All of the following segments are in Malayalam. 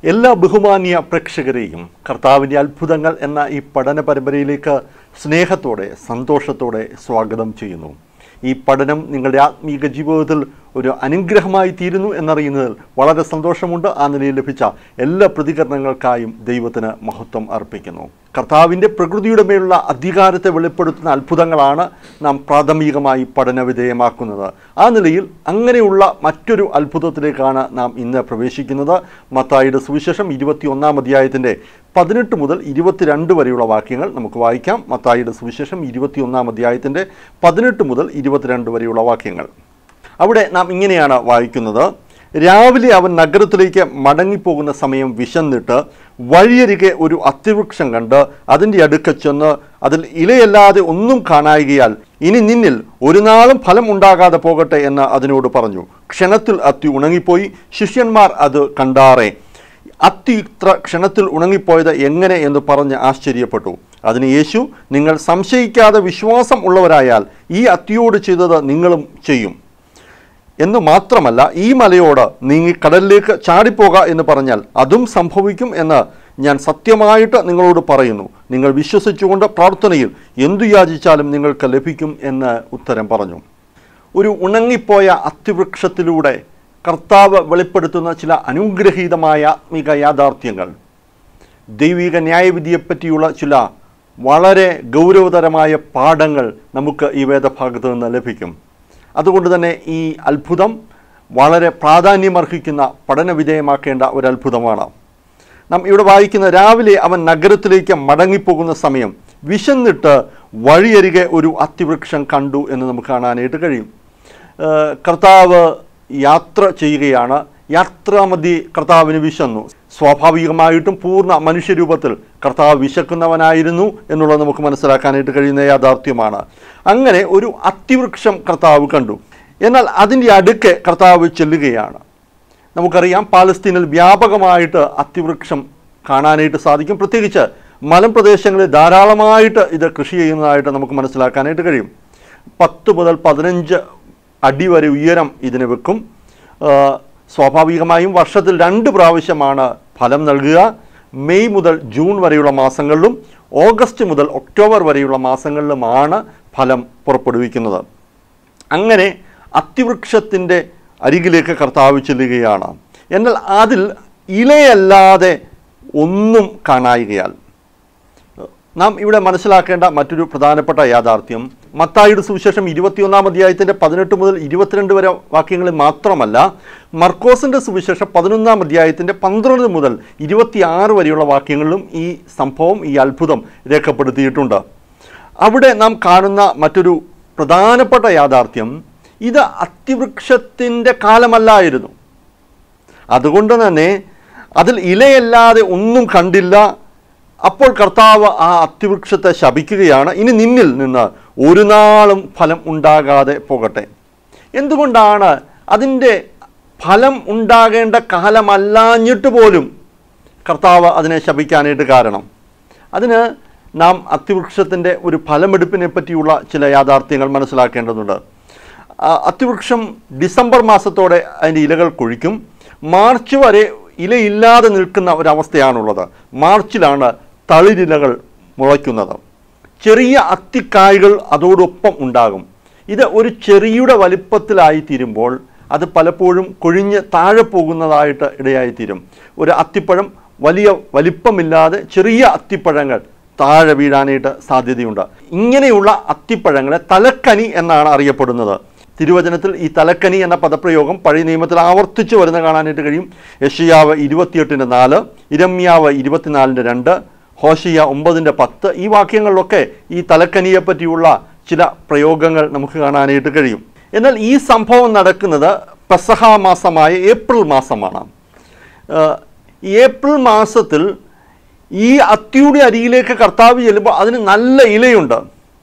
എല്ലാ ബഹുമാന്യ പ്രേക്ഷകരെയും കർത്താവിൻ്റെ അത്ഭുതങ്ങൾ എന്ന ഈ പഠന പരമ്പരയിലേക്ക് സ്നേഹത്തോടെ സന്തോഷത്തോടെ സ്വാഗതം ചെയ്യുന്നു ഈ പഠനം നിങ്ങളുടെ ആത്മീക ജീവിതത്തിൽ ഒരു അനുഗ്രഹമായി തീരുന്നു എന്നറിയുന്നതിൽ വളരെ സന്തോഷമുണ്ട് ആ നിലയിൽ ലഭിച്ച എല്ലാ പ്രതികരണങ്ങൾക്കായും ദൈവത്തിന് മഹത്വം അർപ്പിക്കുന്നു കർത്താവിൻ്റെ പ്രകൃതിയുടെ മേലുള്ള അധികാരത്തെ വെളിപ്പെടുത്തുന്ന അത്ഭുതങ്ങളാണ് നാം പ്രാഥമികമായി പഠന വിധേയമാക്കുന്നത് ആ നിലയിൽ അങ്ങനെയുള്ള മറ്റൊരു അത്ഭുതത്തിലേക്കാണ് നാം ഇന്ന് പ്രവേശിക്കുന്നത് മത്തായിയുടെ സുവിശേഷം ഇരുപത്തിയൊന്നാം അധ്യായത്തിൻ്റെ പതിനെട്ട് മുതൽ ഇരുപത്തിരണ്ട് വരെയുള്ള വാക്യങ്ങൾ നമുക്ക് വായിക്കാം മത്തായിയുടെ സുവിശേഷം ഇരുപത്തിയൊന്നാം അധ്യായത്തിൻ്റെ പതിനെട്ട് മുതൽ ഇരുപത്തിരണ്ട് വരെയുള്ള വാക്യങ്ങൾ അവിടെ നാം ഇങ്ങനെയാണ് വായിക്കുന്നത് രാവിലെ അവൻ നഗരത്തിലേക്ക് മടങ്ങിപ്പോകുന്ന സമയം വിശന്നിട്ട് വഴിയരികെ ഒരു അത്തിവൃക്ഷം കണ്ട് അതിൻ്റെ അടുക്ക ചെന്ന് അതിൽ ഇലയല്ലാതെ ഒന്നും കാണായികയാൽ ഇനി നിന്നിൽ ഒരു നാളും ഫലം ഉണ്ടാകാതെ പോകട്ടെ എന്ന് അതിനോട് പറഞ്ഞു ക്ഷണത്തിൽ അത്തി ഉണങ്ങിപ്പോയി ശിഷ്യന്മാർ അത് കണ്ടാറേ അത്തി ഇത്ര ക്ഷണത്തിൽ ഉണങ്ങിപ്പോയത് എങ്ങനെ എന്ന് പറഞ്ഞ് ആശ്ചര്യപ്പെട്ടു അതിന് യേശു നിങ്ങൾ സംശയിക്കാതെ വിശ്വാസം ഉള്ളവരായാൽ ഈ അത്തിയോട് ചെയ്തത് നിങ്ങളും ചെയ്യും എന്ന് മാത്രമല്ല ഈ മലയോട് നീങ്ങി കടലിലേക്ക് ചാടിപ്പോക എന്ന് പറഞ്ഞാൽ അതും സംഭവിക്കും എന്ന് ഞാൻ സത്യമായിട്ട് നിങ്ങളോട് പറയുന്നു നിങ്ങൾ വിശ്വസിച്ചുകൊണ്ട് പ്രാർത്ഥനയിൽ എന്തു യാചിച്ചാലും നിങ്ങൾക്ക് ലഭിക്കും എന്ന് ഉത്തരം പറഞ്ഞു ഒരു ഉണങ്ങിപ്പോയ അത്തിവൃക്ഷത്തിലൂടെ കർത്താവ് വെളിപ്പെടുത്തുന്ന ചില അനുഗ്രഹീതമായ ആത്മിക യാഥാർത്ഥ്യങ്ങൾ ദൈവിക ന്യായവിധിയെപ്പറ്റിയുള്ള ചില വളരെ ഗൗരവതരമായ പാഠങ്ങൾ നമുക്ക് ഈ വേദഭാഗത്ത് നിന്ന് ലഭിക്കും അതുകൊണ്ട് തന്നെ ഈ അത്ഭുതം വളരെ പ്രാധാന്യമർഹിക്കുന്ന പഠന വിധേയമാക്കേണ്ട ഒരു അത്ഭുതമാണ് നാം ഇവിടെ വായിക്കുന്ന രാവിലെ അവൻ നഗരത്തിലേക്ക് മടങ്ങിപ്പോകുന്ന സമയം വിശന്നിട്ട് വഴിയരികെ ഒരു അത്തിവൃക്ഷം കണ്ടു എന്ന് നമുക്ക് കാണാനായിട്ട് കഴിയും ഏഹ് കർത്താവ് യാത്ര ചെയ്യുകയാണ് യാത്രാമധ്യേ കർത്താവിന് വിശന്നു സ്വാഭാവികമായിട്ടും പൂർണ്ണ മനുഷ്യരൂപത്തിൽ കർത്താവ് വിശക്കുന്നവനായിരുന്നു എന്നുള്ളത് നമുക്ക് മനസ്സിലാക്കാനായിട്ട് കഴിയുന്ന യാഥാർത്ഥ്യമാണ് അങ്ങനെ ഒരു അത്തിവൃക്ഷം കർത്താവ് കണ്ടു എന്നാൽ അതിൻ്റെ അടുക്കെ കർത്താവ് ചെല്ലുകയാണ് നമുക്കറിയാം പാലസ്തീനിൽ വ്യാപകമായിട്ട് അത്തിവൃക്ഷം കാണാനായിട്ട് സാധിക്കും പ്രത്യേകിച്ച് മലമ്പ്രദേശങ്ങളിൽ ധാരാളമായിട്ട് ഇത് കൃഷി ചെയ്യുന്നതായിട്ട് നമുക്ക് മനസ്സിലാക്കാനായിട്ട് കഴിയും പത്ത് മുതൽ പതിനഞ്ച് അടി വരെ ഉയരം ഇതിന് വെക്കും ആ, സ്വാഭാവികമായും വർഷത്തിൽ രണ്ട് പ്രാവശ്യമാണ് ഫലം നൽകുക മെയ് മുതൽ ജൂൺ വരെയുള്ള മാസങ്ങളിലും ഓഗസ്റ്റ് മുതൽ ഒക്ടോബർ വരെയുള്ള മാസങ്ങളിലുമാണ് ഫലം പുറപ്പെടുവിക്കുന്നത് അങ്ങനെ അത്തിവൃക്ഷത്തിൻ്റെ അരികിലേക്ക് കർത്താവ് ചെല്ലുകയാണ് എന്നാൽ അതിൽ ഇലയല്ലാതെ ഒന്നും കാണായികയാൽ നാം ഇവിടെ മനസ്സിലാക്കേണ്ട മറ്റൊരു പ്രധാനപ്പെട്ട യാഥാർത്ഥ്യം മത്തായിയുടെ സുവിശേഷം ഇരുപത്തിയൊന്നാം അധ്യായത്തിൻ്റെ പതിനെട്ട് മുതൽ ഇരുപത്തിരണ്ട് വരെ വാക്യങ്ങളിൽ മാത്രമല്ല മർക്കോസിൻ്റെ സുവിശേഷം പതിനൊന്നാം അധ്യായത്തിൻ്റെ പന്ത്രണ്ട് മുതൽ ഇരുപത്തിയാറ് വരെയുള്ള വാക്യങ്ങളിലും ഈ സംഭവം ഈ അത്ഭുതം രേഖപ്പെടുത്തിയിട്ടുണ്ട് അവിടെ നാം കാണുന്ന മറ്റൊരു പ്രധാനപ്പെട്ട യാഥാർത്ഥ്യം ഇത് അത്തിവൃക്ഷത്തിൻ്റെ കാലമല്ലായിരുന്നു അതുകൊണ്ട് തന്നെ അതിൽ ഇലയല്ലാതെ ഒന്നും കണ്ടില്ല അപ്പോൾ കർത്താവ് ആ അത്തിവൃക്ഷത്തെ ശപിക്കുകയാണ് ഇനി നിന്നിൽ നിന്ന് ഒരു നാളും ഫലം ഉണ്ടാകാതെ പോകട്ടെ എന്തുകൊണ്ടാണ് അതിൻ്റെ ഫലം ഉണ്ടാകേണ്ട കാലമല്ലാഞ്ഞിട്ട് പോലും കർത്താവ് അതിനെ ശപിക്കാനായിട്ട് കാരണം അതിന് നാം അത്തിവൃക്ഷത്തിൻ്റെ ഒരു ഫലമെടുപ്പിനെ പറ്റിയുള്ള ചില യാഥാർത്ഥ്യങ്ങൾ മനസ്സിലാക്കേണ്ടതുണ്ട് ആ അത്തിവൃക്ഷം ഡിസംബർ മാസത്തോടെ അതിൻ്റെ ഇലകൾ കൊഴിക്കും മാർച്ച് വരെ ഇലയില്ലാതെ നിൽക്കുന്ന ഒരവസ്ഥയാണുള്ളത് മാർച്ചിലാണ് തളിരിലകൾ മുളയ്ക്കുന്നത് ചെറിയ അത്തിക്കായ്കൾ അതോടൊപ്പം ഉണ്ടാകും ഇത് ഒരു ചെറിയുടെ വലിപ്പത്തിലായി തീരുമ്പോൾ അത് പലപ്പോഴും കൊഴിഞ്ഞ് താഴെ പോകുന്നതായിട്ട് ഇടയായിത്തീരും ഒരു അത്തിപ്പഴം വലിയ വലിപ്പമില്ലാതെ ചെറിയ അത്തിപ്പഴങ്ങൾ താഴെ വീഴാനായിട്ട് സാധ്യതയുണ്ട് ഇങ്ങനെയുള്ള അത്തിപ്പഴങ്ങളെ തലക്കനി എന്നാണ് അറിയപ്പെടുന്നത് തിരുവചനത്തിൽ ഈ തലക്കനി എന്ന പദപ്രയോഗം പഴയ നിയമത്തിൽ ആവർത്തിച്ച് വരുന്ന കാണാനായിട്ട് കഴിയും യഷിയാവ് ഇരുപത്തിയെട്ടിൻ്റെ നാല് ഇരമ്യാവ് ഇരുപത്തിനാലിൻ്റെ രണ്ട് ഹോഷിയ ഒമ്പതിൻ്റെ പത്ത് ഈ വാക്യങ്ങളിലൊക്കെ ഈ തലക്കനിയെ പറ്റിയുള്ള ചില പ്രയോഗങ്ങൾ നമുക്ക് കാണാനായിട്ട് കഴിയും എന്നാൽ ഈ സംഭവം നടക്കുന്നത് പെസഹ മാസമായ ഏപ്രിൽ മാസമാണ് ഏഹ് ഏപ്രിൽ മാസത്തിൽ ഈ അത്തിയുടെ അരിയിലേക്ക് കർത്താവ് ചെല്ലുമ്പോൾ അതിന് നല്ല ഇലയുണ്ട്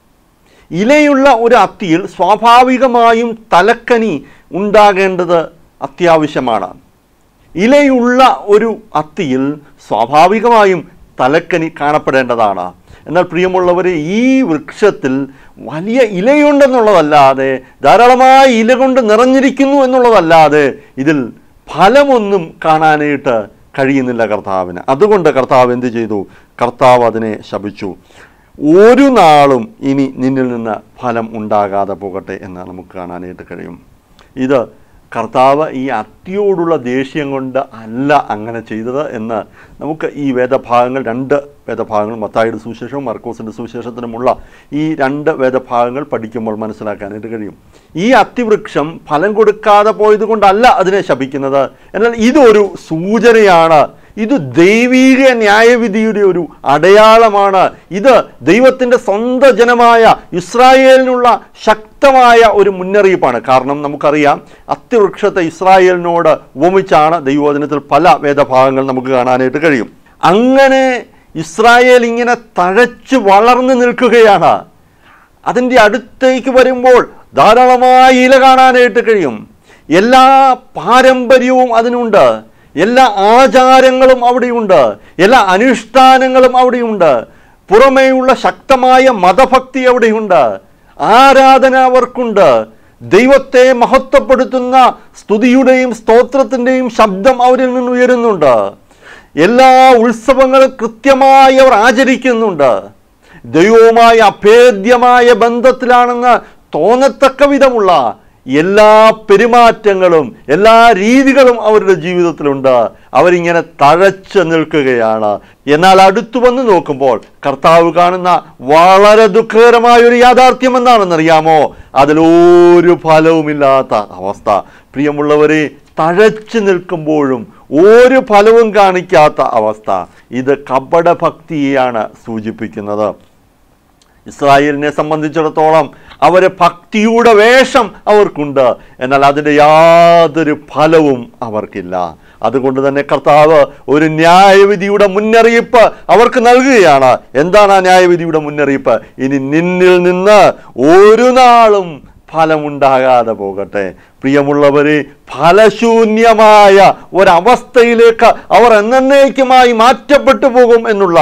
ഇലയുള്ള ഒരു അത്തിയിൽ സ്വാഭാവികമായും തലക്കനി ഉണ്ടാകേണ്ടത് അത്യാവശ്യമാണ് ഇലയുള്ള ഒരു അത്തിയിൽ സ്വാഭാവികമായും തലക്കനി കാണപ്പെടേണ്ടതാണ് എന്നാൽ പ്രിയമുള്ളവർ ഈ വൃക്ഷത്തിൽ വലിയ ഇലയുണ്ടെന്നുള്ളതല്ലാതെ ധാരാളമായ ഇല കൊണ്ട് നിറഞ്ഞിരിക്കുന്നു എന്നുള്ളതല്ലാതെ ഇതിൽ ഫലമൊന്നും കാണാനായിട്ട് കഴിയുന്നില്ല കർത്താവിന് അതുകൊണ്ട് കർത്താവ് എന്ത് ചെയ്തു കർത്താവ് അതിനെ ശപിച്ചു ഒരു നാളും ഇനി നിന്നിൽ നിന്ന് ഫലം ഉണ്ടാകാതെ പോകട്ടെ എന്ന് നമുക്ക് കാണാനായിട്ട് കഴിയും ഇത് കർത്താവ് ഈ അത്തിയോടുള്ള ദേഷ്യം കൊണ്ട് അല്ല അങ്ങനെ ചെയ്തത് എന്ന് നമുക്ക് ഈ വേദഭാഗങ്ങൾ രണ്ട് വേദഭാഗങ്ങൾ മത്തായുടെ സുവിശേഷവും മർക്കോസിൻ്റെ സുവിശേഷത്തിനുമുള്ള ഈ രണ്ട് വേദഭാഗങ്ങൾ പഠിക്കുമ്പോൾ മനസ്സിലാക്കാനായിട്ട് കഴിയും ഈ അത്തിവൃക്ഷം ഫലം കൊടുക്കാതെ പോയത് കൊണ്ടല്ല അതിനെ ശപിക്കുന്നത് എന്നാൽ ഇതൊരു സൂചനയാണ് ഇത് ദൈവീക ന്യായവിധിയുടെ ഒരു അടയാളമാണ് ഇത് ദൈവത്തിൻ്റെ സ്വന്തം ജനമായ ഇസ്രായേലിനുള്ള ശക്തമായ ഒരു മുന്നറിയിപ്പാണ് കാരണം നമുക്കറിയാം അത്തിവൃക്ഷത്തെ ഇസ്രായേലിനോട് ഉപമിച്ചാണ് ദൈവവചനത്തിൽ പല വേദഭാഗങ്ങൾ നമുക്ക് കാണാനായിട്ട് കഴിയും അങ്ങനെ ഇസ്രായേൽ ഇങ്ങനെ തഴച്ചു വളർന്നു നിൽക്കുകയാണ് അതിൻ്റെ അടുത്തേക്ക് വരുമ്പോൾ ധാരാളമായി ഇല കാണാനായിട്ട് കഴിയും എല്ലാ പാരമ്പര്യവും അതിനുണ്ട് എല്ലാ ആചാരങ്ങളും അവിടെയുണ്ട് എല്ലാ അനുഷ്ഠാനങ്ങളും അവിടെയുണ്ട് പുറമേയുള്ള ശക്തമായ മതഭക്തി അവിടെയുണ്ട് ആരാധന അവർക്കുണ്ട് ദൈവത്തെ മഹത്വപ്പെടുത്തുന്ന സ്തുതിയുടെയും സ്തോത്രത്തിൻ്റെയും ശബ്ദം അവരിൽ നിന്ന് ഉയരുന്നുണ്ട് എല്ലാ ഉത്സവങ്ങളും കൃത്യമായി അവർ ആചരിക്കുന്നുണ്ട് ദൈവവുമായി അഭേദ്യമായ ബന്ധത്തിലാണെന്ന് തോന്നത്തക്ക വിധമുള്ള എല്ലാ പെരുമാറ്റങ്ങളും എല്ലാ രീതികളും അവരുടെ ജീവിതത്തിലുണ്ട് അവരിങ്ങനെ തഴച്ചു നിൽക്കുകയാണ് എന്നാൽ അടുത്തു വന്ന് നോക്കുമ്പോൾ കർത്താവ് കാണുന്ന വളരെ ദുഃഖകരമായ ഒരു യാഥാർത്ഥ്യം എന്താണെന്നറിയാമോ അതിലൊരു ഫലവുമില്ലാത്ത അവസ്ഥ പ്രിയമുള്ളവരെ തഴച്ചു നിൽക്കുമ്പോഴും ഒരു ഫലവും കാണിക്കാത്ത അവസ്ഥ ഇത് കപടഭക്തിയെയാണ് സൂചിപ്പിക്കുന്നത് ഇസ്രായേലിനെ സംബന്ധിച്ചിടത്തോളം അവരെ ഭക്തിയുടെ വേഷം അവർക്കുണ്ട് എന്നാൽ അതിൻ്റെ യാതൊരു ഫലവും അവർക്കില്ല അതുകൊണ്ട് തന്നെ കർത്താവ് ഒരു ന്യായവിധിയുടെ മുന്നറിയിപ്പ് അവർക്ക് നൽകുകയാണ് എന്താണ് ആ ന്യായവിധിയുടെ മുന്നറിയിപ്പ് ഇനി നിന്നിൽ നിന്ന് ഒരു നാളും ഫലമുണ്ടാകാതെ പോകട്ടെ പ്രിയമുള്ളവരെ ഫലശൂന്യമായ ഒരവസ്ഥയിലേക്ക് അവർ എന്നേക്കുമായി മാറ്റപ്പെട്ടു പോകും എന്നുള്ള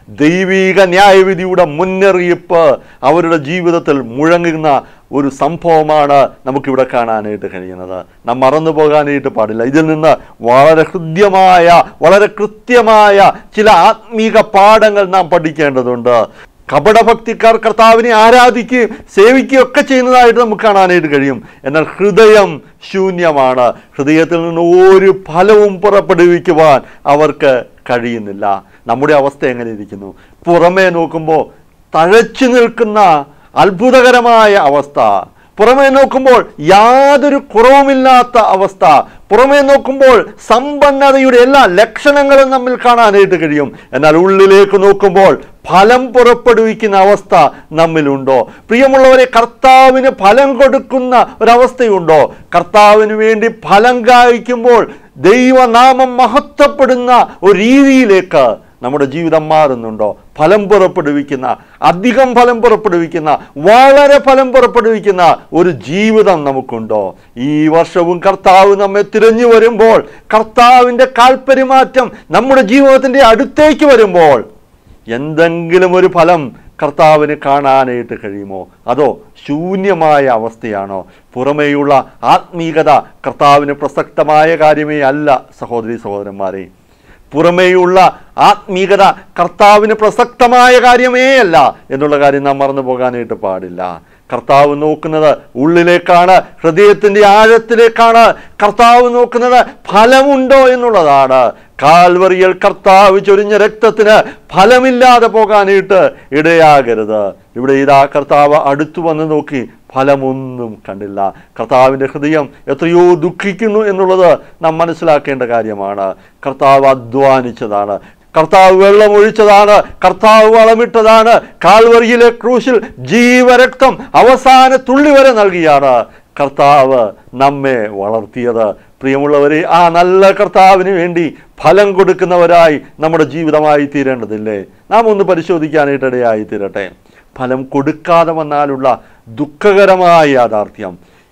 ദൈവീക ന്യായവിധിയുടെ മുന്നറിയിപ്പ് അവരുടെ ജീവിതത്തിൽ മുഴങ്ങുന്ന ഒരു സംഭവമാണ് നമുക്കിവിടെ കാണാനായിട്ട് കഴിയുന്നത് നാം മറന്നു പോകാനായിട്ട് പാടില്ല ഇതിൽ നിന്ന് വളരെ ഹൃദ്യമായ വളരെ കൃത്യമായ ചില ആത്മീക പാഠങ്ങൾ നാം പഠിക്കേണ്ടതുണ്ട് കപടഭക്തിക്കാർ കർത്താവിനെ ആരാധിക്കുകയും സേവിക്കുകയും ഒക്കെ ചെയ്യുന്നതായിട്ട് നമുക്ക് കാണാനായിട്ട് കഴിയും എന്നാൽ ഹൃദയം ശൂന്യമാണ് ഹൃദയത്തിൽ നിന്ന് ഒരു ഫലവും പുറപ്പെടുവിക്കുവാൻ അവർക്ക് കഴിയുന്നില്ല നമ്മുടെ അവസ്ഥ എങ്ങനെ ഇരിക്കുന്നു പുറമേ നോക്കുമ്പോൾ തഴച്ചു നിൽക്കുന്ന അത്ഭുതകരമായ അവസ്ഥ പുറമേ നോക്കുമ്പോൾ യാതൊരു കുറവുമില്ലാത്ത അവസ്ഥ പുറമേ നോക്കുമ്പോൾ സമ്പന്നതയുടെ എല്ലാ ലക്ഷണങ്ങളും നമ്മിൽ കാണാനായിട്ട് കഴിയും എന്നാൽ ഉള്ളിലേക്ക് നോക്കുമ്പോൾ ഫലം പുറപ്പെടുവിക്കുന്ന അവസ്ഥ നമ്മിലുണ്ടോ പ്രിയമുള്ളവരെ കർത്താവിന് ഫലം കൊടുക്കുന്ന ഒരവസ്ഥയുണ്ടോ കർത്താവിന് വേണ്ടി ഫലം കായ്ക്കുമ്പോൾ ദൈവനാമം മഹത്വപ്പെടുന്ന ഒരു രീതിയിലേക്ക് നമ്മുടെ ജീവിതം മാറുന്നുണ്ടോ ഫലം പുറപ്പെടുവിക്കുന്ന അധികം ഫലം പുറപ്പെടുവിക്കുന്ന വളരെ ഫലം പുറപ്പെടുവിക്കുന്ന ഒരു ജീവിതം നമുക്കുണ്ടോ ഈ വർഷവും കർത്താവ് നമ്മെ തിരഞ്ഞു വരുമ്പോൾ കർത്താവിൻ്റെ കാൽപരിമാറ്റം നമ്മുടെ ജീവിതത്തിൻ്റെ അടുത്തേക്ക് വരുമ്പോൾ എന്തെങ്കിലും ഒരു ഫലം കർത്താവിന് കാണാനായിട്ട് കഴിയുമോ അതോ ശൂന്യമായ അവസ്ഥയാണോ പുറമേയുള്ള ആത്മീകത കർത്താവിന് പ്രസക്തമായ കാര്യമേ അല്ല സഹോദരി സഹോദരന്മാരെ പുറമേയുള്ള ആത്മീകത കർത്താവിന് പ്രസക്തമായ കാര്യമേ അല്ല എന്നുള്ള കാര്യം നാം മറന്നു പോകാനായിട്ട് പാടില്ല കർത്താവ് നോക്കുന്നത് ഉള്ളിലേക്കാണ് ഹൃദയത്തിൻ്റെ ആഴത്തിലേക്കാണ് കർത്താവ് നോക്കുന്നത് ഫലമുണ്ടോ എന്നുള്ളതാണ് കാൽവറിയൽ കർത്താവ് ചൊരിഞ്ഞ രക്തത്തിന് ഫലമില്ലാതെ പോകാനായിട്ട് ഇടയാകരുത് ഇവിടെ ഇതാ കർത്താവ് അടുത്തു വന്ന് നോക്കി ഫലമൊന്നും കണ്ടില്ല കർത്താവിൻ്റെ ഹൃദയം എത്രയോ ദുഃഖിക്കുന്നു എന്നുള്ളത് നാം മനസ്സിലാക്കേണ്ട കാര്യമാണ് കർത്താവ് അധ്വാനിച്ചതാണ് കർത്താവ് വെള്ളം ഒഴിച്ചതാണ് കർത്താവ് വളമിട്ടതാണ് കാൽവറിയിലെ ക്രൂശിൽ ജീവരക്തം അവസാന തുള്ളി വരെ നൽകിയാണ് കർത്താവ് നമ്മെ വളർത്തിയത് പ്രിയമുള്ളവരെ ആ നല്ല കർത്താവിന് വേണ്ടി ഫലം കൊടുക്കുന്നവരായി നമ്മുടെ ജീവിതമായി തീരേണ്ടതില്ലേ നാം ഒന്ന് പരിശോധിക്കാനായിട്ട് ഇടയായി തീരട്ടെ ഫലം കൊടുക്കാതെ വന്നാലുള്ള ദുഃഖകരമായ യാഥാർത്ഥ്യം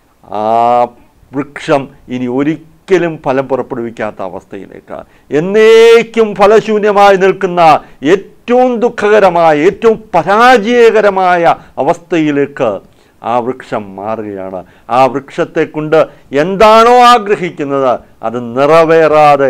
ആ വൃക്ഷം ഇനി ഒരിക്കലും ഫലം പുറപ്പെടുവിക്കാത്ത അവസ്ഥയിലേക്ക് എന്നേക്കും ഫലശൂന്യമായി നിൽക്കുന്ന ഏറ്റവും ദുഃഖകരമായ ഏറ്റവും പരാജയകരമായ അവസ്ഥയിലേക്ക് ആ വൃക്ഷം മാറുകയാണ് ആ വൃക്ഷത്തെ കൊണ്ട് എന്താണോ ആഗ്രഹിക്കുന്നത് അത് നിറവേറാതെ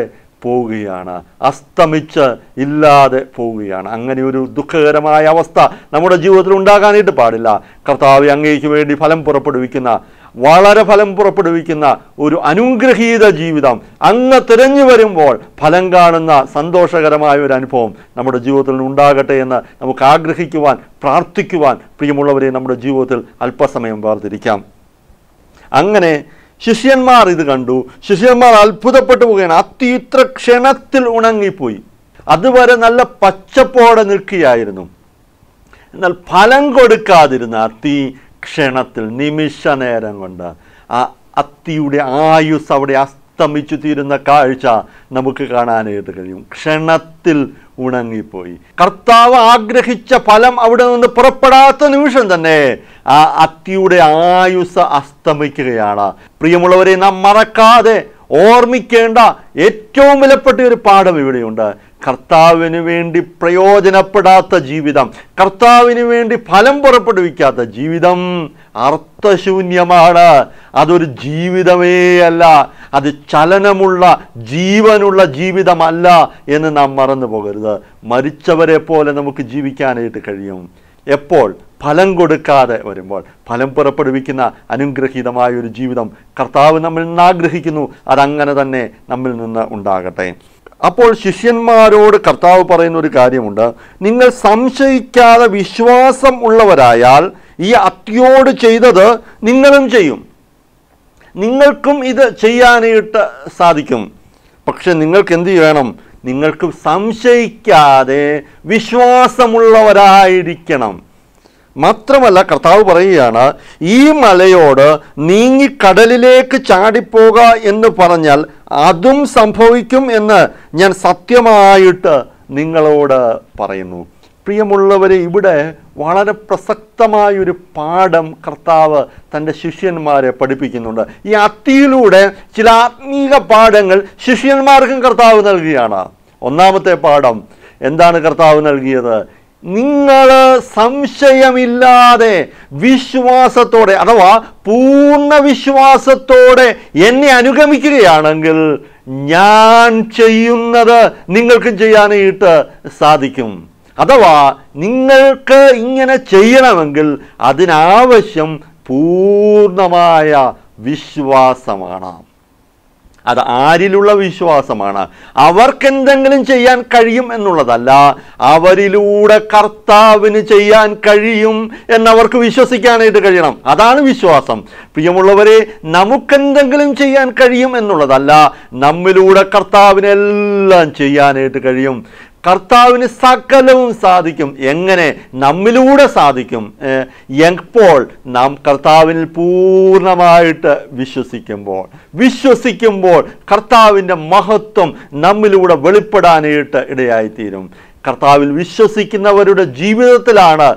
പോവുകയാണ് അസ്തമിച്ച് ഇല്ലാതെ പോവുകയാണ് അങ്ങനെ ഒരു ദുഃഖകരമായ അവസ്ഥ നമ്മുടെ ജീവിതത്തിൽ ഉണ്ടാകാനായിട്ട് പാടില്ല കർത്താവ് അങ്ങേക്ക് വേണ്ടി ഫലം പുറപ്പെടുവിക്കുന്ന വളരെ ഫലം പുറപ്പെടുവിക്കുന്ന ഒരു അനുഗ്രഹീത ജീവിതം അങ്ങ് തിരഞ്ഞു വരുമ്പോൾ ഫലം കാണുന്ന സന്തോഷകരമായ ഒരു അനുഭവം നമ്മുടെ ജീവിതത്തിൽ ഉണ്ടാകട്ടെ എന്ന് നമുക്ക് ആഗ്രഹിക്കുവാൻ പ്രാർത്ഥിക്കുവാൻ പ്രിയമുള്ളവരെ നമ്മുടെ ജീവിതത്തിൽ അല്പസമയം വേർതിരിക്കാം അങ്ങനെ ശിഷ്യന്മാർ ഇത് കണ്ടു ശിഷ്യന്മാർ അത്ഭുതപ്പെട്ടു പോവുകയാണ് അത്തി ഇത്ര ക്ഷണത്തിൽ ഉണങ്ങിപ്പോയി അതുവരെ നല്ല പച്ചപ്പോടെ നിൽക്കുകയായിരുന്നു എന്നാൽ ഫലം കൊടുക്കാതിരുന്ന അത്തി ക്ഷണത്തിൽ നിമിഷ നേരം കൊണ്ട് ആ അത്തിയുടെ ആയുസ് അവിടെ അസ്തമിച്ചു തീരുന്ന കാഴ്ച നമുക്ക് കാണാനായിട്ട് കഴിയും ക്ഷണത്തിൽ ഉണങ്ങിപ്പോയി കർത്താവ് ആഗ്രഹിച്ച ഫലം അവിടെ നിന്ന് പുറപ്പെടാത്ത നിമിഷം തന്നെ ആ അത്തിയുടെ ആയുസ് അസ്തമിക്കുകയാണ് പ്രിയമുള്ളവരെ നാം മറക്കാതെ ഓർമ്മിക്കേണ്ട ഏറ്റവും വിലപ്പെട്ട ഒരു പാഠം ഇവിടെയുണ്ട് കർത്താവിന് വേണ്ടി പ്രയോജനപ്പെടാത്ത ജീവിതം കർത്താവിന് വേണ്ടി ഫലം പുറപ്പെടുവിക്കാത്ത ജീവിതം അർത്ഥശൂന്യമാണ് അതൊരു ജീവിതമേ അല്ല അത് ചലനമുള്ള ജീവനുള്ള ജീവിതമല്ല എന്ന് നാം മറന്നു പോകരുത് മരിച്ചവരെ പോലെ നമുക്ക് ജീവിക്കാനായിട്ട് കഴിയും എപ്പോൾ ഫലം കൊടുക്കാതെ വരുമ്പോൾ ഫലം പുറപ്പെടുവിക്കുന്ന അനുഗ്രഹീതമായ ഒരു ജീവിതം കർത്താവ് നമ്മിൽ നിന്ന് ആഗ്രഹിക്കുന്നു അതങ്ങനെ തന്നെ നമ്മിൽ നിന്ന് ഉണ്ടാകട്ടെ അപ്പോൾ ശിഷ്യന്മാരോട് കർത്താവ് പറയുന്ന ഒരു കാര്യമുണ്ട് നിങ്ങൾ സംശയിക്കാതെ വിശ്വാസം ഉള്ളവരായാൽ ഈ അത്തിയോട് ചെയ്തത് നിങ്ങളും ചെയ്യും നിങ്ങൾക്കും ഇത് ചെയ്യാനായിട്ട് സാധിക്കും പക്ഷെ നിങ്ങൾക്ക് എന്ത് ചെയ്യണം നിങ്ങൾക്ക് സംശയിക്കാതെ വിശ്വാസമുള്ളവരായിരിക്കണം മാത്രമല്ല കർത്താവ് പറയുകയാണ് ഈ മലയോട് നീങ്ങി കടലിലേക്ക് ചാടിപ്പോക എന്ന് പറഞ്ഞാൽ അതും സംഭവിക്കും എന്ന് ഞാൻ സത്യമായിട്ട് നിങ്ങളോട് പറയുന്നു പ്രിയമുള്ളവരെ ഇവിടെ വളരെ പ്രസക്തമായൊരു പാഠം കർത്താവ് തൻ്റെ ശിഷ്യന്മാരെ പഠിപ്പിക്കുന്നുണ്ട് ഈ അത്തിയിലൂടെ ചില ആത്മീക പാഠങ്ങൾ ശിഷ്യന്മാർക്കും കർത്താവ് നൽകുകയാണ് ഒന്നാമത്തെ പാഠം എന്താണ് കർത്താവ് നൽകിയത് നിങ്ങൾ സംശയമില്ലാതെ വിശ്വാസത്തോടെ അഥവാ പൂർണ്ണ വിശ്വാസത്തോടെ എന്നെ അനുഗമിക്കുകയാണെങ്കിൽ ഞാൻ ചെയ്യുന്നത് നിങ്ങൾക്കും ചെയ്യാനായിട്ട് സാധിക്കും അഥവാ നിങ്ങൾക്ക് ഇങ്ങനെ ചെയ്യണമെങ്കിൽ അതിനാവശ്യം പൂർണ്ണമായ വിശ്വാസമാണ് അത് ആരിലുള്ള വിശ്വാസമാണ് അവർക്കെന്തെങ്കിലും ചെയ്യാൻ കഴിയും എന്നുള്ളതല്ല അവരിലൂടെ കർത്താവിന് ചെയ്യാൻ കഴിയും എന്നവർക്ക് വിശ്വസിക്കാനായിട്ട് കഴിയണം അതാണ് വിശ്വാസം പ്രിയമുള്ളവരെ നമുക്കെന്തെങ്കിലും ചെയ്യാൻ കഴിയും എന്നുള്ളതല്ല നമ്മിലൂടെ കർത്താവിനെല്ലാം ചെയ്യാനായിട്ട് കഴിയും കർത്താവിന് സകലവും സാധിക്കും എങ്ങനെ നമ്മിലൂടെ സാധിക്കും ഏഹ്, എപ്പോൾ നാം കർത്താവിൽ പൂർണ്ണമായിട്ട് വിശ്വസിക്കുമ്പോൾ വിശ്വസിക്കുമ്പോൾ കർത്താവിൻ്റെ മഹത്വം നമ്മിലൂടെ വെളിപ്പെടാനായിട്ട് ഇടയായിത്തീരും കർത്താവിൽ വിശ്വസിക്കുന്നവരുടെ ജീവിതത്തിലാണ്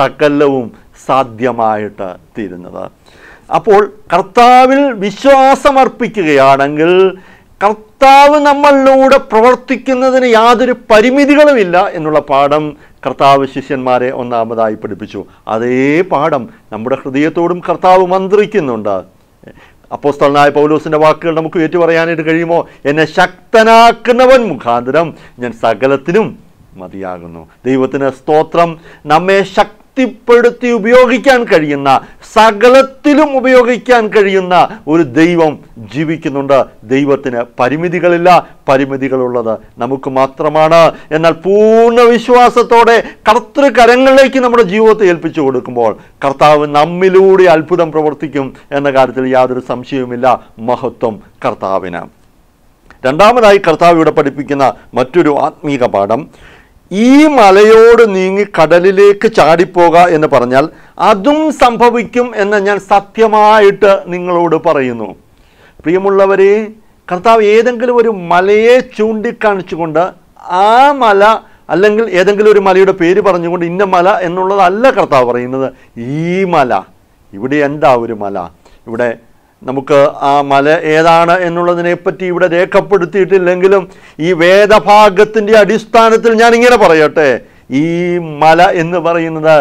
സകലവും സാധ്യമായിട്ട് തീരുന്നത് അപ്പോൾ കർത്താവിൽ വിശ്വാസമർപ്പിക്കുകയാണെങ്കിൽ കർത്താവ് നമ്മളിലൂടെ പ്രവർത്തിക്കുന്നതിന് യാതൊരു പരിമിതികളുമില്ല എന്നുള്ള പാഠം കർത്താവ് ശിഷ്യന്മാരെ ഒന്നാമതായി പഠിപ്പിച്ചു അതേ പാഠം നമ്മുടെ ഹൃദയത്തോടും കർത്താവ് മന്ത്രിക്കുന്നുണ്ട് അപ്പോസ്തലനായ പൗലോസിന്റെ വാക്കുകൾ നമുക്ക് ഏറ്റുപറയാനായിട്ട് കഴിയുമോ എന്നെ ശക്തനാക്കുന്നവൻ മുഖാന്തരം ഞാൻ സകലത്തിനും മതിയാകുന്നു ദൈവത്തിന് സ്തോത്രം നമ്മെ ശക്തിപ്പെടുത്തി ഉപയോഗിക്കാൻ കഴിയുന്ന സകലത്തിലും ഉപയോഗിക്കാൻ കഴിയുന്ന ഒരു ദൈവം ജീവിക്കുന്നുണ്ട് ദൈവത്തിന് പരിമിതികളില്ല പരിമിതികളുള്ളത് നമുക്ക് മാത്രമാണ് എന്നാൽ പൂർണ്ണ വിശ്വാസത്തോടെ കർത്തൃകരങ്ങളിലേക്ക് നമ്മുടെ ജീവിതത്തെ ഏൽപ്പിച്ചു കൊടുക്കുമ്പോൾ കർത്താവ് നമ്മിലൂടെ അത്ഭുതം പ്രവർത്തിക്കും എന്ന കാര്യത്തിൽ യാതൊരു സംശയവുമില്ല മഹത്വം കർത്താവിന് രണ്ടാമതായി കർത്താവ് ഇവിടെ പഠിപ്പിക്കുന്ന മറ്റൊരു ആത്മീക പാഠം ഈ മലയോട് നീങ്ങി കടലിലേക്ക് ചാടിപ്പോക എന്ന് പറഞ്ഞാൽ അതും സംഭവിക്കും എന്ന് ഞാൻ സത്യമായിട്ട് നിങ്ങളോട് പറയുന്നു പ്രിയമുള്ളവരെ കർത്താവ് ഏതെങ്കിലും ഒരു മലയെ ചൂണ്ടിക്കാണിച്ചുകൊണ്ട് ആ മല അല്ലെങ്കിൽ ഏതെങ്കിലും ഒരു മലയുടെ പേര് പറഞ്ഞുകൊണ്ട് ഇന്ന മല എന്നുള്ളതല്ല കർത്താവ് പറയുന്നത് ഈ മല ഇവിടെ എന്താ ഒരു മല ഇവിടെ നമുക്ക് ആ മല ഏതാണ് എന്നുള്ളതിനെപ്പറ്റി ഇവിടെ രേഖപ്പെടുത്തിയിട്ടില്ലെങ്കിലും ഈ വേദഭാഗത്തിൻ്റെ അടിസ്ഥാനത്തിൽ ഞാൻ ഇങ്ങനെ പറയട്ടെ ഈ മല എന്ന് പറയുന്നത്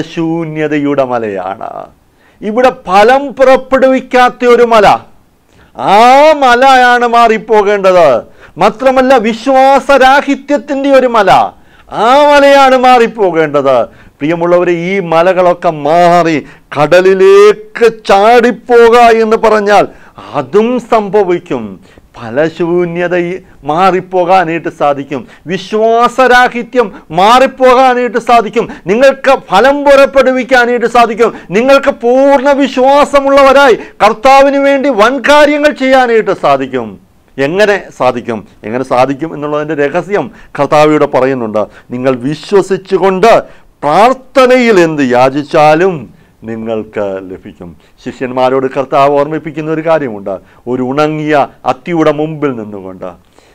ഫലശൂന്യതയുടെ മലയാണ് ഇവിടെ ഫലം പുറപ്പെടുവിക്കാത്ത ഒരു മല ആ മലയാണ് മാറിപ്പോകേണ്ടത് മാത്രമല്ല വിശ്വാസരാഹിത്യത്തിൻ്റെ ഒരു മല ആ മലയാണ് മാറിപ്പോകേണ്ടത് പ്രിയമുള്ളവരെ ഈ മലകളൊക്കെ മാറി കടലിലേക്ക് ചാടിപ്പോക എന്ന് പറഞ്ഞാൽ അതും സംഭവിക്കും ഫലശൂന്യത ഈ- മാറിപ്പോകാനായിട്ട് സാധിക്കും വിശ്വാസരാഹിത്യം മാറിപ്പോകാനായിട്ട് സാധിക്കും നിങ്ങൾക്ക് ഫലം പുറപ്പെടുവിക്കാനായിട്ട് സാധിക്കും നിങ്ങൾക്ക് പൂർണ്ണ വിശ്വാസമുള്ളവരായി കർത്താവിന് വേണ്ടി വൻ കാര്യങ്ങൾ ചെയ്യാനായിട്ട് സാധിക്കും എങ്ങനെ സാധിക്കും എങ്ങനെ സാധിക്കും എന്നുള്ളതിൻ്റെ രഹസ്യം കർത്താവിയുടെ പറയുന്നുണ്ട് നിങ്ങൾ വിശ്വസിച്ചുകൊണ്ട് പ്രാർത്ഥനയിൽ എന്ത് യാചിച്ചാലും നിങ്ങൾക്ക് ലഭിക്കും ശിഷ്യന്മാരോട് കർത്താവ് ഓർമ്മിപ്പിക്കുന്ന ഒരു കാര്യമുണ്ട് ഒരു ഉണങ്ങിയ അത്തിയുടെ മുമ്പിൽ നിന്നുകൊണ്ട്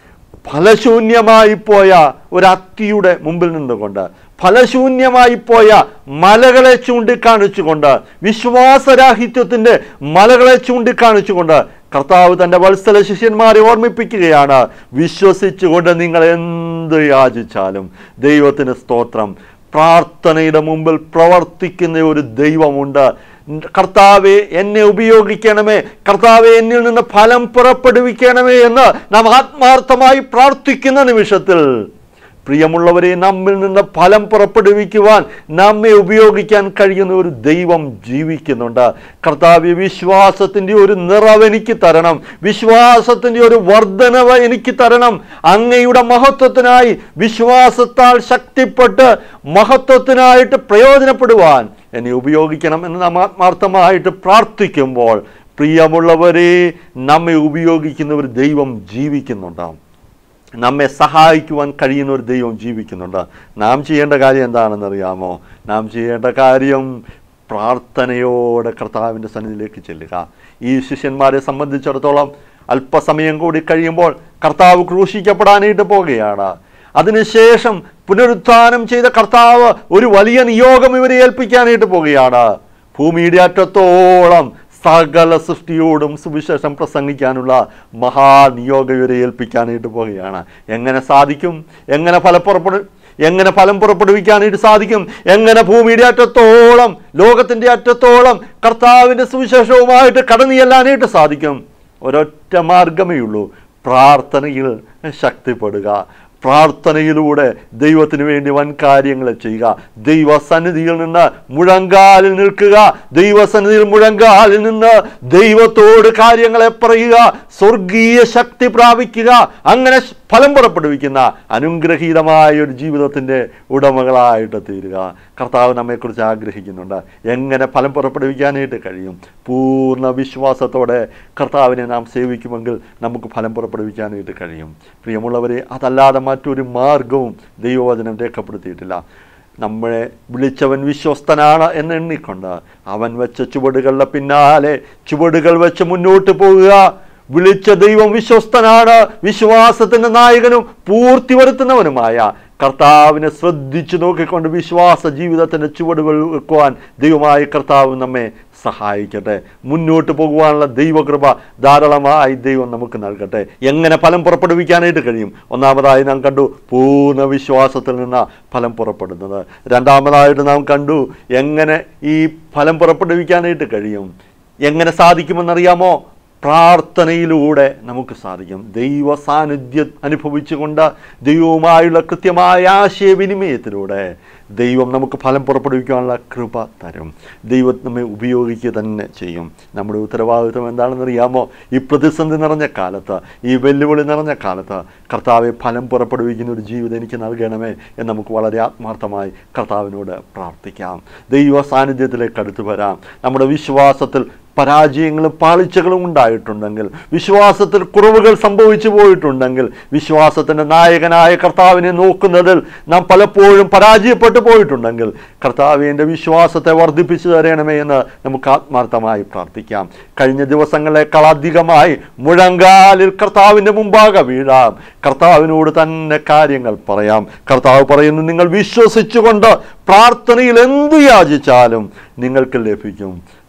ഫലശൂന്യമായി പോയ ഒരു അത്തിയുടെ മുമ്പിൽ നിന്നുകൊണ്ട് ഫലശൂന്യമായി പോയ മലകളെ ചൂണ്ടിക്കാണിച്ചുകൊണ്ട് വിശ്വാസരാഹിത്യത്തിൻ്റെ മലകളെ ചൂണ്ടിക്കാണിച്ചുകൊണ്ട് കർത്താവ് തൻ്റെ വത്സല ശിഷ്യന്മാരെ ഓർമ്മിപ്പിക്കുകയാണ് വിശ്വസിച്ചുകൊണ്ട് നിങ്ങൾ എന്ത് യാചിച്ചാലും ദൈവത്തിന് സ്തോത്രം പ്രാർത്ഥനയുടെ മുമ്പിൽ പ്രവർത്തിക്കുന്ന ഒരു ദൈവമുണ്ട് കർത്താവെ എന്നെ ഉപയോഗിക്കണമേ കർത്താവെ എന്നിൽ നിന്ന് ഫലം പുറപ്പെടുവിക്കണമേ എന്ന് നാം ആത്മാർത്ഥമായി പ്രാർത്ഥിക്കുന്ന നിമിഷത്തിൽ പ്രിയമുള്ളവരെ നമ്മിൽ നിന്ന് ഫലം പുറപ്പെടുവിക്കുവാൻ നമ്മെ ഉപയോഗിക്കാൻ കഴിയുന്ന ഒരു ദൈവം ജീവിക്കുന്നുണ്ട് കർത്താവ് വിശ്വാസത്തിൻ്റെ ഒരു നിറവ് എനിക്ക് തരണം വിശ്വാസത്തിൻ്റെ ഒരു വർധനവ് എനിക്ക് തരണം അങ്ങയുടെ മഹത്വത്തിനായി വിശ്വാസത്താൽ ശക്തിപ്പെട്ട് മഹത്വത്തിനായിട്ട് പ്രയോജനപ്പെടുവാൻ എന്നെ ഉപയോഗിക്കണം എന്ന് നാം ആത്മാർത്ഥമായിട്ട് പ്രാർത്ഥിക്കുമ്പോൾ പ്രിയമുള്ളവരെ നമ്മെ ഉപയോഗിക്കുന്ന ഒരു ദൈവം ജീവിക്കുന്നുണ്ടാവും നമ്മെ സഹായിക്കുവാൻ കഴിയുന്ന ഒരു ദൈവം ജീവിക്കുന്നുണ്ട് നാം ചെയ്യേണ്ട കാര്യം എന്താണെന്നറിയാമോ നാം ചെയ്യേണ്ട കാര്യം പ്രാർത്ഥനയോടെ കർത്താവിൻ്റെ സന്നിധിയിലേക്ക് ചെല്ലുക ഈ ശിഷ്യന്മാരെ സംബന്ധിച്ചിടത്തോളം അല്പസമയം കൂടി കഴിയുമ്പോൾ കർത്താവ് ക്രൂശിക്കപ്പെടാനായിട്ട് പോകുകയാണ് അതിനുശേഷം പുനരുത്ഥാനം ചെയ്ത കർത്താവ് ഒരു വലിയ നിയോഗം ഇവരെ ഏൽപ്പിക്കാനായിട്ട് പോകുകയാണ് ഭൂമിയുടെ അറ്റത്തോളം സകല സൃഷ്ടിയോടും സുവിശേഷം പ്രസംഗിക്കാനുള്ള മഹാനിയോഗം ഇവരെ ഏൽപ്പിക്കാനായിട്ട് പോവുകയാണ് എങ്ങനെ സാധിക്കും എങ്ങനെ ഫലപ്പുറപ്പെടു എങ്ങനെ ഫലം പുറപ്പെടുവിക്കാനായിട്ട് സാധിക്കും എങ്ങനെ ഭൂമിയുടെ അറ്റത്തോളം ലോകത്തിൻ്റെ അറ്റത്തോളം കർത്താവിൻ്റെ സുവിശേഷവുമായിട്ട് കടന്നു ചെല്ലാനായിട്ട് സാധിക്കും ഒരൊറ്റ മാർഗമേ ഉള്ളൂ പ്രാർത്ഥനയിൽ ശക്തിപ്പെടുക പ്രാർത്ഥനയിലൂടെ ദൈവത്തിന് വേണ്ടി വൻ കാര്യങ്ങൾ ചെയ്യുക ദൈവസന്നിധിയിൽ നിന്ന് മുഴങ്കാലിൽ നിൽക്കുക ദൈവസന്നിധിയിൽ മുഴങ്കാലിൽ നിന്ന് ദൈവത്തോട് കാര്യങ്ങളെ പറയുക സ്വർഗീയ ശക്തി പ്രാപിക്കുക അങ്ങനെ ഫലം പുറപ്പെടുവിക്കുന്ന അനുഗ്രഹീതമായ ഒരു ജീവിതത്തിൻ്റെ ഉടമകളായിട്ട് തീരുക കർത്താവ് നമ്മെക്കുറിച്ച് ആഗ്രഹിക്കുന്നുണ്ട് എങ്ങനെ ഫലം പുറപ്പെടുവിക്കാനായിട്ട് കഴിയും പൂർണ്ണ വിശ്വാസത്തോടെ കർത്താവിനെ നാം സേവിക്കുമെങ്കിൽ നമുക്ക് ഫലം പുറപ്പെടുവിക്കാനായിട്ട് കഴിയും പ്രിയമുള്ളവരെ അതല്ലാതെ മറ്റൊരു മാർഗവും ദൈവവചനം രേഖപ്പെടുത്തിയിട്ടില്ല നമ്മളെ വിളിച്ചവൻ വിശ്വസ്തനാണ് എന്ന് എണ്ണിക്കൊണ്ട് അവൻ വെച്ച ചുവടുകളുടെ പിന്നാലെ ചുവടുകൾ വെച്ച് മുന്നോട്ട് പോകുക വിളിച്ച ദൈവം വിശ്വസ്തനാണ് വിശ്വാസത്തിന്റെ നായകനും പൂർത്തി വരുത്തുന്നവനുമായ കർത്താവിനെ ശ്രദ്ധിച്ചു നോക്കിക്കൊണ്ട് വിശ്വാസ ജീവിതത്തിന്റെ ചുവടുകൾ വെക്കുവാൻ ദൈവമായ കർത്താവ് നമ്മെ സഹായിക്കട്ടെ മുന്നോട്ട് പോകുവാനുള്ള ദൈവകൃപ ധാരാളമായി ദൈവം നമുക്ക് നൽകട്ടെ എങ്ങനെ ഫലം പുറപ്പെടുവിക്കാനായിട്ട് കഴിയും ഒന്നാമതായി നാം കണ്ടു പൂർണ്ണ വിശ്വാസത്തിൽ നിന്ന് ഫലം പുറപ്പെടുന്നത് രണ്ടാമതായിട്ട് നാം കണ്ടു എങ്ങനെ ഈ ഫലം പുറപ്പെടുവിക്കാനായിട്ട് കഴിയും എങ്ങനെ സാധിക്കുമെന്നറിയാമോ പ്രാർത്ഥനയിലൂടെ നമുക്ക് സാധിക്കും ദൈവ സാന്നിധ്യം അനുഭവിച്ചുകൊണ്ട് ദൈവവുമായുള്ള കൃത്യമായ ആശയവിനിമയത്തിലൂടെ ദൈവം നമുക്ക് ഫലം പുറപ്പെടുവിക്കാനുള്ള കൃപ തരും ദൈവം നമ്മെ ഉപയോഗിക്കുക തന്നെ ചെയ്യും നമ്മുടെ ഉത്തരവാദിത്വം എന്താണെന്നറിയാമോ ഈ പ്രതിസന്ധി നിറഞ്ഞ കാലത്ത് ഈ വെല്ലുവിളി നിറഞ്ഞ കാലത്ത് കർത്താവെ ഫലം പുറപ്പെടുവിക്കുന്ന ഒരു ജീവിതം എനിക്ക് നൽകണമേ എന്ന് നമുക്ക് വളരെ ആത്മാർത്ഥമായി കർത്താവിനോട് പ്രാർത്ഥിക്കാം ദൈവ സാന്നിധ്യത്തിലേക്ക് അടുത്തു വരാം നമ്മുടെ വിശ്വാസത്തിൽ പരാജയങ്ങളും പാളിച്ചകളും ഉണ്ടായിട്ടുണ്ടെങ്കിൽ വിശ്വാസത്തിൽ കുറവുകൾ സംഭവിച്ചു പോയിട്ടുണ്ടെങ്കിൽ വിശ്വാസത്തിൻ്റെ നായകനായ കർത്താവിനെ നോക്കുന്നതിൽ നാം പലപ്പോഴും പരാജയപ്പെട്ടു പോയിട്ടുണ്ടെങ്കിൽ കർത്താവിൻ്റെ വിശ്വാസത്തെ വർദ്ധിപ്പിച്ചു തരണമേ എന്ന് നമുക്ക് ആത്മാർത്ഥമായി പ്രാർത്ഥിക്കാം കഴിഞ്ഞ ദിവസങ്ങളെക്കാൾ അധികമായി മുഴങ്കാലിൽ കർത്താവിൻ്റെ മുമ്പാകെ വീഴാം കർത്താവിനോട് തന്നെ കാര്യങ്ങൾ പറയാം കർത്താവ് പറയുന്നു നിങ്ങൾ വിശ്വസിച്ചുകൊണ്ട് പ്രാർത്ഥനയിൽ എന്ത് യാചിച്ചാലും നിങ്ങൾക്ക് ലഭിക്കും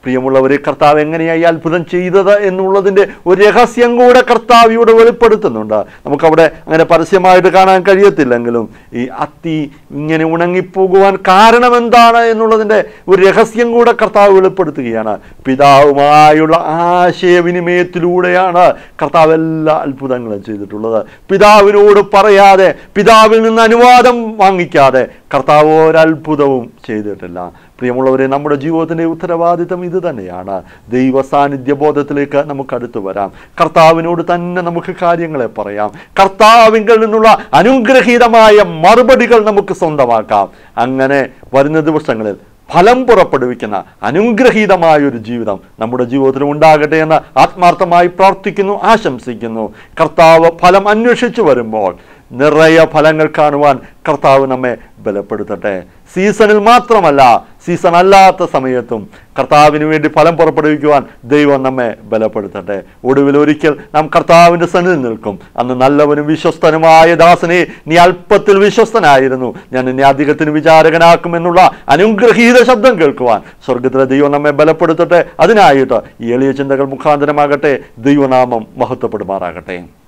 പ്രിയമുള്ളവരെ കർത്താവ് എങ്ങനെയായി അത്ഭുതം ചെയ്തത് എന്നുള്ളതിൻ്റെ ഒരു രഹസ്യം കൂടെ കർത്താവ് ഇവിടെ വെളിപ്പെടുത്തുന്നുണ്ട് നമുക്കവിടെ അങ്ങനെ പരസ്യമായിട്ട് കാണാൻ കഴിയത്തില്ലെങ്കിലും ഈ അത്തി ഇങ്ങനെ ഉണങ്ങിപ്പോകുവാൻ കാരണം എന്താണ് എന്നുള്ളതിൻ്റെ ഒരു രഹസ്യം കൂടെ കർത്താവ് വെളിപ്പെടുത്തുകയാണ് പിതാവുമായുള്ള ആശയവിനിമയത്തിലൂടെയാണ് കർത്താവ് എല്ലാ അത്ഭുതങ്ങളും ചെയ്തിട്ടുള്ളത് പിതാവിനോട് പറയാതെ പിതാവിൽ നിന്ന് അനുവാദം വാങ്ങിക്കാതെ കർത്താവ് ഒരത്ഭുതവും ചെയ്തിട്ടില്ല പ്രിയമുള്ളവരെ നമ്മുടെ ജീവിതത്തിൻ്റെ ഉത്തരവാദിത്തം ഇത് തന്നെയാണ് ദൈവ സാന്നിധ്യ ബോധത്തിലേക്ക് നമുക്ക് അടുത്ത് വരാം കർത്താവിനോട് തന്നെ നമുക്ക് കാര്യങ്ങളെ പറയാം കർത്താവിങ്കിൽ നിന്നുള്ള അനുഗ്രഹീതമായ മറുപടികൾ നമുക്ക് സ്വന്തമാക്കാം അങ്ങനെ വരുന്ന ദിവസങ്ങളിൽ ഫലം പുറപ്പെടുവിക്കുന്ന അനുഗ്രഹീതമായ ഒരു ജീവിതം നമ്മുടെ ജീവിതത്തിൽ ഉണ്ടാകട്ടെ എന്ന് ആത്മാർത്ഥമായി പ്രാർത്ഥിക്കുന്നു ആശംസിക്കുന്നു കർത്താവ് ഫലം അന്വേഷിച്ചു വരുമ്പോൾ നിറയെ ഫലങ്ങൾ കാണുവാൻ കർത്താവ് നമ്മെ ബലപ്പെടുത്തട്ടെ സീസണിൽ മാത്രമല്ല സീസൺ അല്ലാത്ത സമയത്തും കർത്താവിന് വേണ്ടി ഫലം പുറപ്പെടുവിക്കുവാൻ ദൈവം നമ്മെ ബലപ്പെടുത്തട്ടെ ഒടുവിൽ ഒരിക്കൽ നാം കർത്താവിൻ്റെ സന്നിധി നിൽക്കും അന്ന് നല്ലവനും വിശ്വസ്തനുമായ ദാസനെ നീ അല്പത്തിൽ വിശ്വസ്തനായിരുന്നു ഞാൻ നിന്നെ അധികത്തിന് വിചാരകനാക്കുമെന്നുള്ള അനുഗ്രഹീത ശബ്ദം കേൾക്കുവാൻ സ്വർഗത്തിലെ ദൈവം നമ്മെ ബലപ്പെടുത്തട്ടെ അതിനായിട്ട് ഈ എളിയ ചിന്തകൾ മുഖാന്തരമാകട്ടെ ദൈവനാമം മഹത്വപ്പെടുമാറാകട്ടെ